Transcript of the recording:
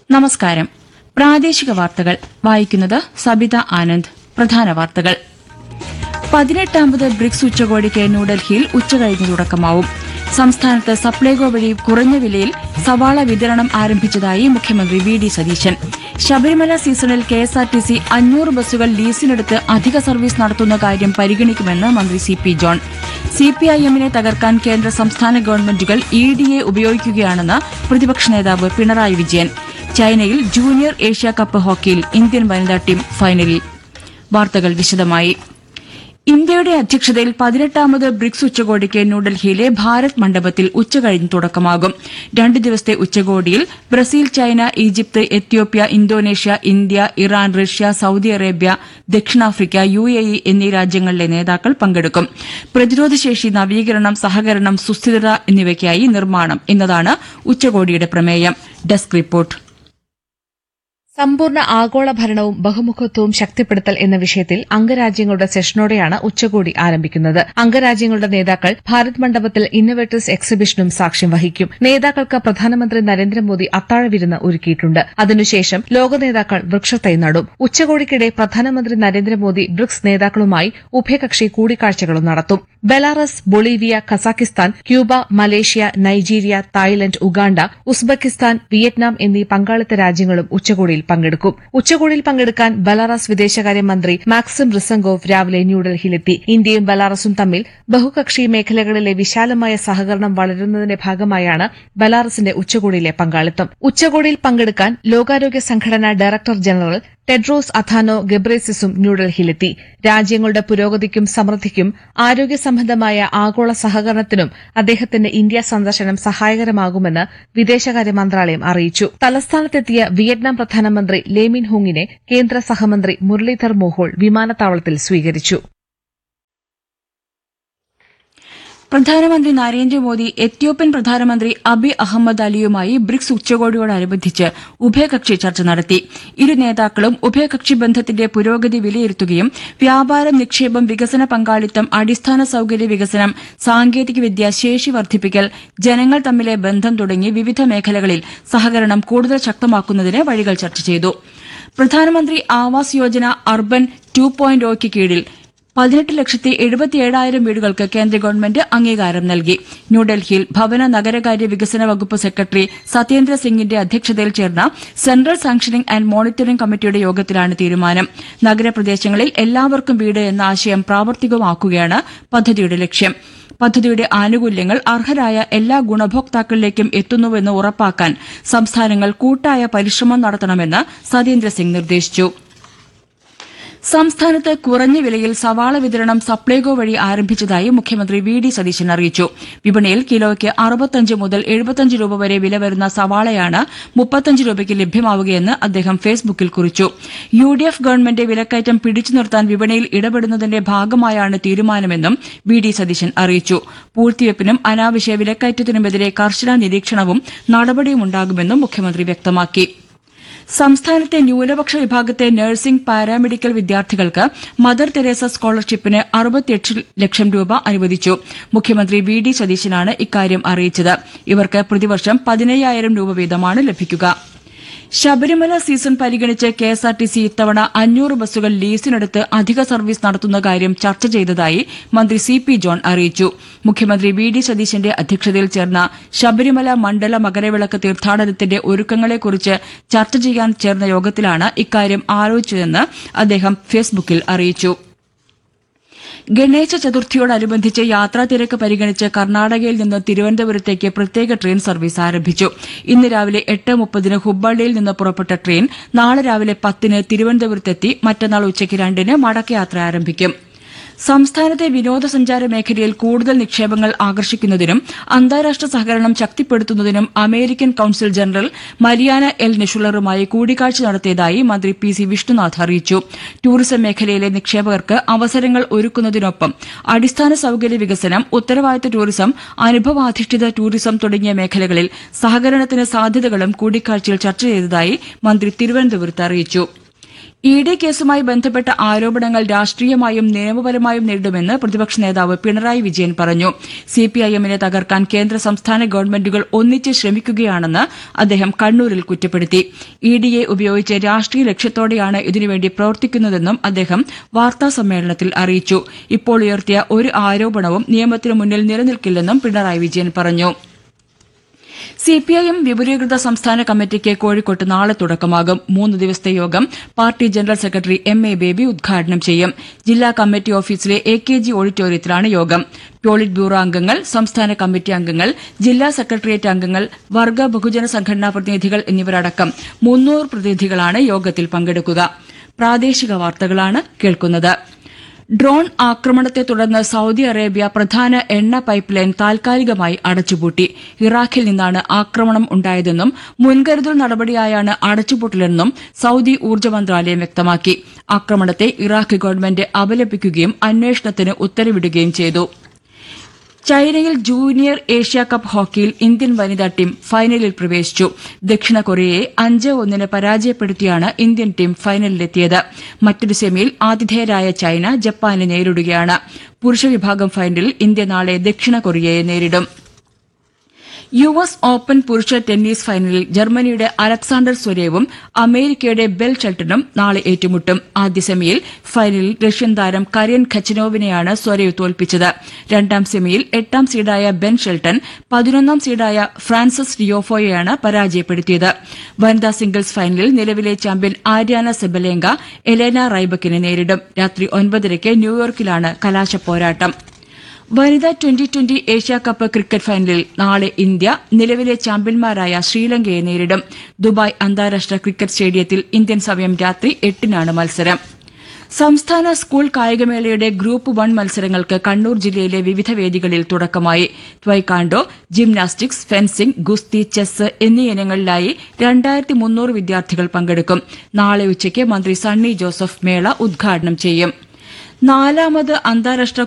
നമസ്കാരം പ്രാദേശിക വാർത്തകൾ വായിക്കുന്നത് സബിത ആനന്ദ് പ്രധാന വാർത്തകൾ പതിനെട്ടാമത് ബ്രിക്സ് ഉച്ചകോടിക്ക് ന്യൂഡൽഹിയിൽ ഉച്ചകഴിഞ്ഞ് തുടക്കമാവും സംസ്ഥാനത്ത് സപ്ലൈകോ വഴി കുറഞ്ഞ വിലയിൽ സവാള വിതരണം ആരംഭിച്ചതായി മുഖ്യമന്ത്രി വി ഡി സതീശൻ ശബരിമല സീസണിൽ കെഎസ്ആർടിസി അഞ്ഞൂറ് ബസ്സുകൾ ലീസിനെടുത്ത് അധിക സർവീസ് നടത്തുന്ന കാര്യം പരിഗണിക്കുമെന്ന് മന്ത്രി സി പി ജോൺ സിപിഐഎമ്മിനെ തകർക്കാൻ കേന്ദ്ര സംസ്ഥാന ഗവൺമെന്റുകൾ ഇ ഡിയെ ഉപയോഗിക്കുകയാണെന്ന് പ്രതിപക്ഷ നേതാവ് പിണറായി വിജയൻ ചൈനയിൽ ജൂനിയർ ഏഷ്യ കപ്പ് ഹോക്കിയിൽ ഇന്ത്യൻ വനിതാ ടീം ഫൈനലിൽ വാർത്തകൾ വിശദമായി ഇന്ത്യയുടെ അധ്യക്ഷതയിൽ പതിനെട്ടാമത് ബ്രിക്സ് ഉച്ചകോടിക്ക് ന്യൂഡൽഹിയിലെ ഭാരത് മണ്ഡപത്തിൽ ഉച്ചകഴിഞ്ഞ് തുടക്കമാകും രണ്ട് ദിവസത്തെ ഉച്ചകോടിയിൽ Brazil China Egypt Ethiopia Indonesia India Iran Russia Saudi Arabia ദക്ഷിണാഫ്രിക്ക യു എ ഇ എന്നീ രാജ്യങ്ങളിലെ നേതാക്കൾ പങ്കെടുക്കും പ്രതിരോധശേഷി നവീകരണം സഹകരണം സുസ്ഥിരത എന്നിവയ്ക്കായി നിർമ്മാണം എന്നതാണ് ഉച്ചകോടിയുടെ പ്രമേയം ഡെസ്ക് റിപ്പോർട്ട് സമ്പൂർണ്ണ ആഗോള ഭരണവും ബഹുമുഖത്വവും ശക്തിപ്പെടുത്തൽ എന്ന വിഷയത്തിൽ അംഗരാജ്യങ്ങളുടെ സെഷനോടെയാണ് ഉച്ചകോടി ആരംഭിക്കുന്നത് അംഗരാജ്യങ്ങളുടെ നേതാക്കൾ ഭാരത് മണ്ഡപത്തിൽ ഇന്നോവേറ്റേഴ്സ് എക്സിബിഷനും സാക്ഷ്യം വഹിക്കും നേതാക്കൾക്ക് പ്രധാനമന്ത്രി നരേന്ദ്രമോദി അത്താഴവിരുന്ന് ഒരുക്കിയിട്ടുണ്ട് അതിനുശേഷം ലോക നേതാക്കൾ വൃക്ഷത്തൈ നടും ഉച്ചകോടിക്കിടെ പ്രധാനമന്ത്രി നരേന്ദ്രമോദി ബ്രിക്സ് നേതാക്കളുമായി ഉഭയകക്ഷി കൂടിക്കാഴ്ചകളും നടത്തും Belarus Bolivia Kazakhstan Cuba Malaysia Nigeria Thailand Uganda Uzbekistan Vietnam എന്നീ പങ്കാളിത്ത രാജ്യങ്ങളും ഉച്ചകോടിയിൽ പങ്കെടുക്കും ഉച്ചകോടിയിൽ പങ്കെടുക്കാൻ ബലാറസ് വിദേശകാര്യമന്ത്രി മാക്സിം റിസംഗോവ് രാവിലെ ന്യൂഡൽഹിയിലെത്തി ഇന്ത്യയും ബലാറസും തമ്മിൽ ബഹുകക്ഷി മേഖലകളിലെ വിശാലമായ സഹകരണം വളരുന്നതിന്റെ ഭാഗമായാണ് ബലാറസിന്റെ ഉച്ചകോടിയിലെ പങ്കാളിത്തം ഉച്ചകോടിയിൽ പങ്കെടുക്കാൻ ലോകാരോഗ്യ സംഘടന ഡയറക്ടർ ജനറൽ ടെഡ്രോസ് അഥാനോ ഗബ്രേസിസും ന്യൂഡൽഹിയിലെത്തി രാജ്യങ്ങളുടെ പുരോഗതിക്കും സമൃദ്ധിക്കും ആരോഗ്യ സംബന്ധമായ ആഗോള സഹകരണത്തിനും അദ്ദേഹത്തിന്റെ ഇന്ത്യ സന്ദർശനം സഹായകരമാകുമെന്ന് വിദേശകാര്യ മന്ത്രാലയം അറിയിച്ചു തലസ്ഥാനത്തെത്തിയ വിയറ്റ്നാം പ്രധാനമന്ത്രി ലേമിൻ ഹുങ്ങിനെ കേന്ദ്ര സഹമന്ത്രി മുരളീധർ മോഹോൾ വിമാനത്താവളത്തിൽ സ്വീകരിച്ചു പ്രധാനമന്ത്രി നരേന്ദ്രമോദി എത്യോപ്യൻ പ്രധാനമന്ത്രി അബി അഹമ്മദ് അലിയുമായി ബ്രിക്സ് ഉച്ചകോടിയോടനുബന്ധിച്ച് ഉഭയകക്ഷി ചർച്ച നടത്തി ഇരു നേതാക്കളും ഉഭയകക്ഷി ബന്ധത്തിന്റെ പുരോഗതി വിലയിരുത്തുകയും വ്യാപാരം നിക്ഷേപം വികസന പങ്കാളിത്തം അടിസ്ഥാന സൌകര്യ വികസനം സാങ്കേതികവിദ്യ ശേഷി വർദ്ധിപ്പിക്കൽ ജനങ്ങൾ തമ്മിലെ ബന്ധം തുടങ്ങി വിവിധ മേഖലകളിൽ സഹകരണം കൂടുതൽ ശക്തമാക്കുന്നതിന് വഴികൾ ചർച്ച ചെയ്തു പ്രധാനമന്ത്രി Awas Yojana urban two point ഒയ്ക്ക് കീഴിൽ പതിനെട്ട് ലക്ഷത്തി എഴുപത്തിയേഴായിരം വീടുകൾക്ക് കേന്ദ്ര ഗവൺമെന്റ് അംഗീകാരം നൽകി ന്യൂഡൽഹിയിൽ ഭവന നഗരകാര്യ വികസന വകുപ്പ് സെക്രട്ടറി സത്യേന്ദ്ര സിംഗിന്റെ അധ്യക്ഷതയിൽ ചേർന്ന സെൻട്രൽ സാങ്ഷനിംഗ് ആൻഡ് മോണിറ്ററിംഗ് കമ്മിറ്റിയുടെ യോഗത്തിലാണ് തീരുമാനം നഗരപ്രദേശങ്ങളിൽ എല്ലാവർക്കും വീട് എന്ന ആശയം പ്രാവർത്തികമാക്കുകയാണ് പദ്ധതിയുടെ ലക്ഷ്യം പദ്ധതിയുടെ ആനുകൂല്യങ്ങൾ അർഹരായ എല്ലാ ഗുണഭോക്താക്കളിലേക്കും എത്തുന്നുവെന്ന് ഉറപ്പാക്കാൻ സംസ്ഥാനങ്ങൾ കൂട്ടായ പരിശ്രമം നടത്തണമെന്ന് സത്യേന്ദ്രസിംഗ് നിർദ്ദേശിച്ചു സംസ്ഥാനത്ത് കുറഞ്ഞ വിലയിൽ സവാള വിതരണം സപ്ലൈകോ വഴി ആരംഭിച്ചതായി മുഖ്യമന്ത്രി വി ഡി സതീശൻ അറിയിച്ചു വിപണിയിൽ കിലോയ്ക്ക് അറുപത്തഞ്ച് മുതൽ എഴുപത്തഞ്ച് രൂപ വരെ വില വരുന്ന സവാളയാണ് മുപ്പത്തഞ്ച് രൂപയ്ക്ക് ലഭ്യമാവുകയെന്ന് അദ്ദേഹം ഫേസ്ബുക്കിൽ കുറിച്ചു യു ഡി എഫ് ഗവൺമെന്റ് വിലക്കയറ്റം പിടിച്ചു നിർത്താൻ വിപണിയിൽ ഇടപെടുന്നതിന്റെ ഭാഗമായാണ് തീരുമാനമെന്നും വി ഡി സതീശൻ അറിയിച്ചു പൂഴ്ത്തിവെപ്പിനും അനാവശ്യ വിലക്കയറ്റത്തിനുമെതിരെ കർശന നിരീക്ഷണവും നടപടിയുമുണ്ടാകുമെന്നും മുഖ്യമന്ത്രി വ്യക്തമാക്കി സംസ്ഥാനത്തെ ന്യൂനപക്ഷ വിഭാഗത്തെ നഴ്സിംഗ് പാരാമെഡിക്കൽ വിദ്യാർത്ഥികൾക്ക് മദർ തെരേസ സ്കോളർഷിപ്പിന് അറുപത്തിയെട്ട് ലക്ഷം രൂപ അനുവദിച്ചു മുഖ്യമന്ത്രി വി ഡി സതീശനാണ് ഇക്കാര്യം അറിയിച്ചത് ഇവർക്ക് പ്രതിവർഷം പതിനയ്യായിരം രൂപ വീതമാണ് ലഭിക്കുക ശബരിമല സീസൺ പരിഗണിച്ച് കെഎസ്ആർടിസി ഇത്തവണ അഞ്ഞൂറ് ബസ്സുകൾ ലീസിനെടുത്ത് അധിക സർവീസ് നടത്തുന്ന കാര്യം ചർച്ച ചെയ്തതായി മന്ത്രി സി പി ജോൺ അറിയിച്ചു മുഖ്യമന്ത്രി വി ഡി സതീശന്റെ അധ്യക്ഷതയിൽ ചേർന്ന ശബരിമല മണ്ഡല മകരവിളക്ക് തീർത്ഥാടനത്തിന്റെ ഒരുക്കങ്ങളെക്കുറിച്ച് ചർച്ച ചെയ്യാൻ ചേർന്ന യോഗത്തിലാണ് ഇക്കാര്യം ആലോചിച്ചതെന്ന് അദ്ദേഹം ഫേസ്ബുക്കിൽ അറിയിച്ചു ഗണേശ ചതുർത്ഥിയോടനുബന്ധിച്ച് യാത്രാ തിരക്ക് പരിഗണിച്ച് കർണാടകയിൽ നിന്ന് തിരുവനന്തപുരത്തേക്ക് പ്രത്യേക ട്രെയിൻ സർവീസ് ആരംഭിച്ചു ഇന്ന് രാവിലെ എട്ട് മുപ്പതിന് ഹുബ്ബള്ളിയിൽ നിന്ന് പുറപ്പെട്ട ട്രെയിൻ നാളെ രാവിലെ പത്തിന് തിരുവനന്തപുരത്തെത്തി മറ്റന്നാൾ ഉച്ചയ്ക്ക് രണ്ടിന് മടക്കയാത്ര ആരംഭിക്കും സംസ്ഥാനത്തെ വിനോദസഞ്ചാര മേഖലയിൽ കൂടുതൽ നിക്ഷേപങ്ങൾ ആകർഷിക്കുന്നതിനും അന്താരാഷ്ട്ര സഹകരണം ശക്തിപ്പെടുത്തുന്നതിനും American council general Mariana L നിഷുളറുമായി കൂടിക്കാഴ്ച നടത്തിയതായി മന്ത്രി പി സി വിഷ്ണുനാഥ് അറിയിച്ചു ടൂറിസം മേഖലയിലെ നിക്ഷേപകർക്ക് അവസരങ്ങൾ ഒരുക്കുന്നതിനൊപ്പം അടിസ്ഥാന സൌകര്യ വികസനം ഉത്തരവാദിത്ത ടൂറിസം അനുഭവാധിഷ്ഠിത ടൂറിസം തുടങ്ങിയ മേഖലകളിൽ സഹകരണത്തിന് സാധ്യതകളും കൂടിക്കാഴ്ചയിൽ ചർച്ച ചെയ്തതായി മന്ത്രി തിരുവനന്തപുരത്ത് അറിയിച്ചു ഇ ഡി കേസുമായി ബന്ധപ്പെട്ട ആരോപണങ്ങൾ രാഷ്ട്രീയമായും നിയമപരമായും നേരിടുമെന്ന് പ്രതിപക്ഷ നേതാവ് പിണറായി വിജയൻ പറഞ്ഞു സിപിഐഎമ്മിനെ തകർക്കാൻ കേന്ദ്ര സംസ്ഥാന ഗവൺമെന്റുകൾ ഒന്നിച്ച് ശ്രമിക്കുകയാണെന്ന് അദ്ദേഹം കണ്ണൂരിൽ കുറ്റപ്പെടുത്തി ഇ ഡിയെ ഉപയോഗിച്ച് രാഷ്ട്രീയ ലക്ഷ്യത്തോടെയാണ് ഇതിനുവേണ്ടി പ്രവർത്തിക്കുന്നതെന്നും അദ്ദേഹം വാർത്താസമ്മേളനത്തിൽ അറിയിച്ചു ഇപ്പോൾ ഉയർത്തിയ ഒരു ആരോപണവും നിയമത്തിനു മുന്നിൽ നിലനിൽക്കില്ലെന്നും പിണറായി വിജയൻ പറഞ്ഞു സിപിഐഎം വിപുലീകൃത സംസ്ഥാന കമ്മിറ്റിക്ക് കോഴിക്കോട്ട് നാളെ തുടക്കമാകും മൂന്ന് ദിവസത്തെ യോഗം party general secretary M A Baby ഉദ്ഘാടനം ചെയ്യും ജില്ലാ കമ്മിറ്റി ഓഫീസിലെ എ കെ ജി ഓഡിറ്റോറിയത്തിലാണ് യോഗം പോളിറ്റ് ബ്യൂറോ അംഗങ്ങൾ സംസ്ഥാന കമ്മിറ്റി അംഗങ്ങൾ ജില്ലാ സെക്രട്ടേറിയറ്റ് അംഗങ്ങൾ വർഗ ബഹുജന സംഘടനാ പ്രതിനിധികൾ എന്നിവരടക്കം മുന്നൂറ് പ്രതിനിധികളാണ് യോഗത്തിൽ പങ്കെടുക്കുക പ്രാദേശിക വാർത്തകളാണ് കേൾക്കുന്നത് ഡ്രോൺ ആക്രമണത്തെ തുടർന്ന് സൌദി അറേബ്യ പ്രധാന എണ്ണ പൈപ്പ് ലൈൻ താൽക്കാലികമായി അടച്ചുപൂട്ടി ഇറാഖിൽ നിന്നാണ് ആക്രമണം ഉണ്ടായതെന്നും മുൻകരുതൽ നടപടിയായാണ് അടച്ചുപൂട്ടലെന്നും സൌദി ഊർജ്ജ മന്ത്രാലയം വ്യക്തമാക്കി ആക്രമണത്തെ ഇറാഖ് ഗവൺമെന്റ് അപലപിക്കുകയും അന്വേഷണത്തിന് ഉത്തരവിടുകയും ചെയ്തു ചൈനയിൽ ജൂനിയർ ഏഷ്യ കപ്പ് ഹോക്കിയിൽ ഇന്ത്യൻ വനിതാ ടീം ഫൈനലിൽ പ്രവേശിച്ചു ദക്ഷിണ കൊറിയയെ അഞ്ച് ഒന്നിന് പരാജയപ്പെടുത്തിയാണ് ഇന്ത്യൻ ടീം ഫൈനലിലെത്തിയത് മറ്റൊരു സെമിയിൽ ആതിഥേയരായ ചൈന ജപ്പാനെ നേരിടുകയാണ് പുരുഷ വിഭാഗം ഫൈനലിൽ ഇന്ത്യ നാളെ ദക്ഷിണ കൊറിയയെ നേരിടും യു എസ് ഓപ്പൺ പുരുഷ ടെന്നീസ് ഫൈനലിൽ ജർമ്മനിയുടെ അലക്സാണ്ടർ സ്വരേവും അമേരിക്കയുടെ ബെൽ ഷെൽട്ടനും നാളെ ഏറ്റുമുട്ടും ആദ്യ സെമിയിൽ ഫൈനലിൽ റഷ്യൻ താരം കര്യൻ ഖച്ചിനോവിനെയാണ് സ്വരേവ് തോൽപ്പിച്ചത് രണ്ടാം സെമിയിൽ എട്ടാം സീഡായ ബെൻ ഷെൽട്ടൺ പതിനൊന്നാം സീഡായ ഫ്രാൻസിസ് രിയോഫോയെയാണ് പരാജയപ്പെടുത്തിയത് വനിതാ സിംഗിൾസ് ഫൈനലിൽ നിലവിലെ ചാമ്പ്യൻ ആര്യാന സെബലേങ്ക എലേന റൈബക്കിനെ നേരിടും രാത്രി ഒൻപതരയ്ക്ക് ന്യൂയോർക്കിലാണ് കലാശ പോരാട്ടം വനിതാ ട്വന്റി ട്വന്റി ഏഷ്യാകപ്പ് ക്രിക്കറ്റ് ഫൈനലിൽ നാളെ ഇന്ത്യ നിലവിലെ ചാമ്പ്യന്മാരായ ശ്രീലങ്കയെ നേരിടും ദുബായ് അന്താരാഷ്ട്ര ക്രിക്കറ്റ് സ്റ്റേഡിയത്തിൽ ഇന്ത്യൻ സമയം രാത്രി എട്ടിനാണ് മത്സരം സംസ്ഥാന സ്കൂൾ കായികമേളയുടെ ഗ്രൂപ്പ് വൺ മത്സരങ്ങൾക്ക് കണ്ണൂർ ജില്ലയിലെ വിവിധ വേദികളിൽ തുടക്കമായി ത്വൈക്കാണ്ടോ ജിംനാസ്റ്റിക്സ് ഫെൻസിംഗ് ഗുസ്തി ചെസ് എന്നീ ഇനങ്ങളിലായി രണ്ടായിരത്തി മുന്നൂറ് വിദ്യാർത്ഥികൾ പങ്കെടുക്കും നാളെ ഉച്ചയ്ക്ക് മന്ത്രി സണ്ണി ജോസഫ് മേള ഉദ്ഘാടനം ചെയ്യും നാലാമത് അന്താരാഷ്ട്ര